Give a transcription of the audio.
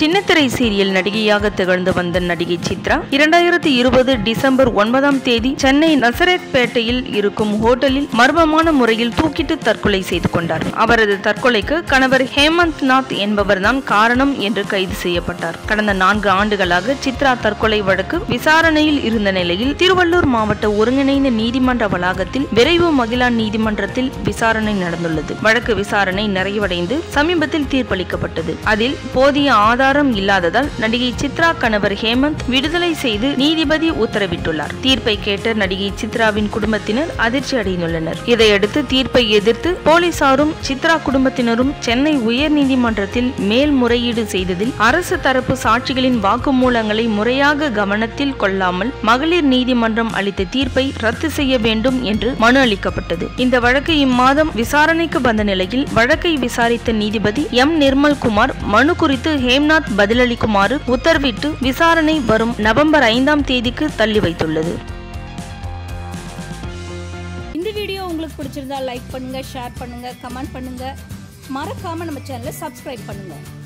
சின்னத்திரை சீரியல் நடிகையாக திகழ்ந்து வந்த நடிகை சித்ரா இரண்டாயிரத்தி இருபது டிசம்பர் ஒன்பதாம் தேதி சென்னை நசரேத் பேட்டையில் இருக்கும் ஹோட்டலில் மர்மமான முறையில் தூக்கிட்டு தற்கொலை செய்து கொண்டார் அவரது தற்கொலைக்கு கணவர் ஹேமந்த் நாத் என்பவர்தான் காரணம் என்று கைது செய்யப்பட்டார் கடந்த நான்கு ஆண்டுகளாக சித்ரா தற்கொலை வழக்கு விசாரணையில் இருந்த நிலையில் திருவள்ளூர் மாவட்ட ஒருங்கிணைந்த நீதிமன்ற வளாகத்தில் விரைவு மகிழா நீதிமன்றத்தில் விசாரணை நடந்துள்ளது வழக்கு விசாரணை நிறைவடைந்து சமீபத்தில் தீர்ப்பளிக்கப்பட்டது அதில் போதிய ஆதாரம் இல்லாததால் நடிகை சித்ரா கணவர் ஹேமந்த் விடுதலை செய்து நீதிபதி உத்தரவிட்டுள்ளார் தீர்ப்பை கேட்ட நடிகை சித்ராவின் குடும்பத்தினர் அதிர்ச்சி அடைந்துள்ளனர் இதையடுத்து தீர்ப்பை எதிர்த்து போலீசாரும் சித்ரா குடும்பத்தினரும் சென்னை உயர்நீதிமன்றத்தில் மேல்முறையீடு செய்ததில் அரசு தரப்பு சாட்சிகளின் வாக்குமூலங்களை முறையாக கவனத்தில் கொள்ளாமல் மகளிர் நீதிமன்றம் அளித்த தீர்ப்பை ரத்து செய்ய வேண்டும் என்று மனு அளிக்கப்பட்டது இந்த வழக்கு இம்மாதம் விசாரணைக்கு வந்த நிலையில் வழக்கை விசாரித்த நீதிபதி எம் நிர்மல்குமார் மனு குறித்து ஹேம்நாத் பதிலளிக்குமாறு உத்தரவிட்டு விசாரணை வரும் நவம்பர் ஐந்தாம் தேதிக்கு தள்ளி வைத்துள்ளது இந்த வீடியோ உங்களுக்கு பிடிச்சிருந்தா லைக் பண்ணுங்க ஷேர் பண்ணுங்க கமெண்ட் பண்ணுங்க மறக்காம நம்ம சேனலை சப்ஸ்கிரைப் பண்ணுங்க